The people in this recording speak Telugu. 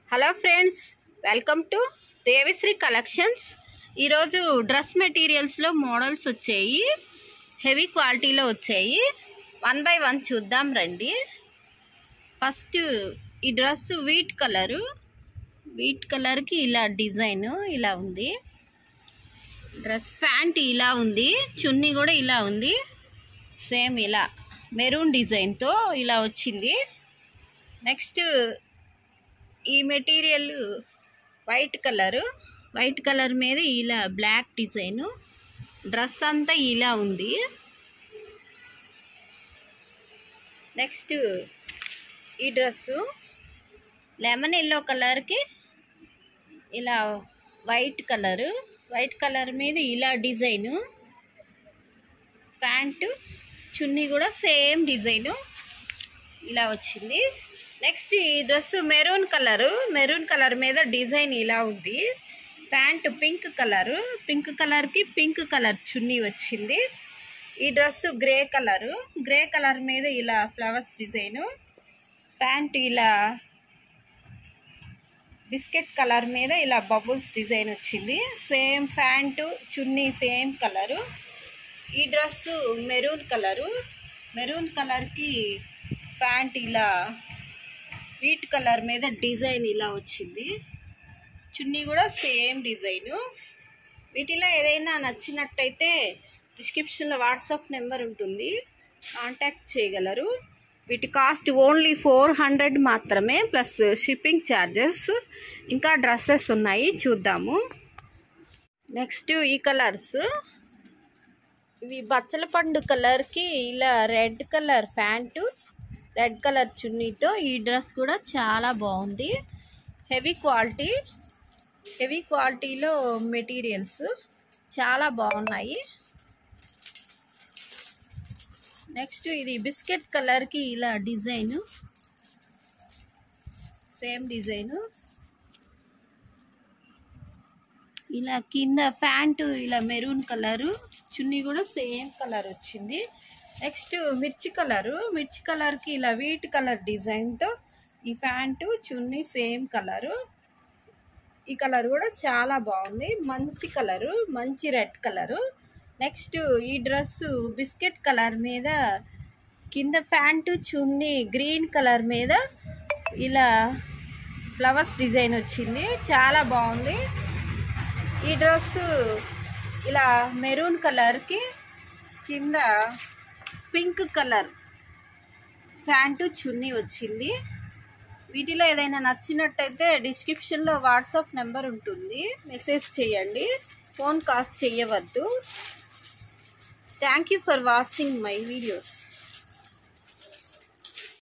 hello friends welcome to Devisri collections ఈరోజు డ్రెస్ మెటీరియల్స్లో మోడల్స్ వచ్చాయి హెవీ క్వాలిటీలో వచ్చాయి వన్ బై వన్ చూద్దాం రండి ఫస్ట్ ఈ డ్రెస్ వీట్ కలరు వీట్ కలర్కి ఇలా డిజైన్ ఇలా ఉంది డ్రెస్ ప్యాంట్ ఇలా ఉంది చున్నీ కూడా ఇలా ఉంది సేమ్ ఇలా మెరూన్ డిజైన్తో ఇలా వచ్చింది నెక్స్ట్ ఈ material white colour white colour మీద ఇలా బ్లాక్ డిజైన్ డ్రెస్ అంతా ఇలా ఉంది నెక్స్ట్ ఈ డ్రెస్సు లెమన్ ఎల్లో కలర్కి ఇలా వైట్ కలరు వైట్ కలర్ మీద ఇలా డిజైను ప్యాంటు చున్నీ కూడా సేమ్ డిజైను ఇలా వచ్చింది నెక్స్ట్ ఈ dress maroon colour maroon colour మీద డిజైన్ ఇలా ఉంది ప్యాంట్ పింక్ కలరు పింక్ కలర్కి పింక్ కలర్ చున్నీ వచ్చింది ఈ dress grey colour grey colour మీద ఇలా ఫ్లవర్స్ డిజైను ప్యాంట్ ఇలా బిస్కెట్ కలర్ మీద ఇలా బబుల్స్ డిజైన్ వచ్చింది సేమ్ ప్యాంటు చున్నీ సేమ్ కలరు ఈ డ్రెస్సు మెరూన్ కలరు మెరూన్ కలర్కి ప్యాంట్ ఇలా వీట్ కలర్ మీద డిజైన్ ఇలా వచ్చింది చున్నీ కూడా సేమ్ డిజైను వీటిలో ఏదైనా నచ్చినట్టయితే డిస్క్రిప్షన్లో వాట్సాప్ నెంబర్ ఉంటుంది కాంటాక్ట్ చేయగలరు వీటి కాస్ట్ ఓన్లీ ఫోర్ హండ్రెడ్ మాత్రమే ప్లస్ షిప్పింగ్ ఛార్జెస్ ఇంకా డ్రెస్సెస్ ఉన్నాయి చూద్దాము నెక్స్ట్ ఈ కలర్స్ ఇవి బచ్చల పండు కలర్కి ఇలా red colour pant red colour చున్నీతో ఈ డ్రెస్ కూడా చాలా బాగుంది హెవీ క్వాలిటీ హెవీ క్వాలిటీలో మెటీరియల్స్ చాలా బాగున్నాయి నెక్స్ట్ ఇది బిస్కెట్ కలర్కి ఇలా డిజైను సేమ్ డిజైను ఇలా కింద ప్యాంటు ఇలా మెరూన్ కలరు చున్నీ కూడా సేమ్ కలర్ వచ్చింది నెక్స్ట్ మిర్చి కలరు మిర్చి కలర్కి ఇలా వీట్ కలర్ డిజైన్తో ఈ ప్యాంటు చున్నీ సేమ్ కలరు ఈ కలర్ కూడా చాలా బాగుంది మంచి కలరు మంచి రెడ్ కలరు నెక్స్ట్ ఈ డ్రెస్సు బిస్కెట్ కలర్ మీద కింద ప్యాంటు చున్నీ గ్రీన్ కలర్ మీద ఇలా ఫ్లవర్స్ డిజైన్ వచ్చింది చాలా బాగుంది ఈ డ్రెస్సు ఇలా మెరూన్ కలర్కి కింద పింక్ కలర్ ప్యాంటు చున్నీ వచ్చింది వీటిలో ఏదైనా నచ్చినట్టయితే డిస్క్రిప్షన్లో వాట్సాప్ నెంబర్ ఉంటుంది మెసేజ్ చేయండి ఫోన్ కాల్స్ చేయవద్దు thank you for watching my videos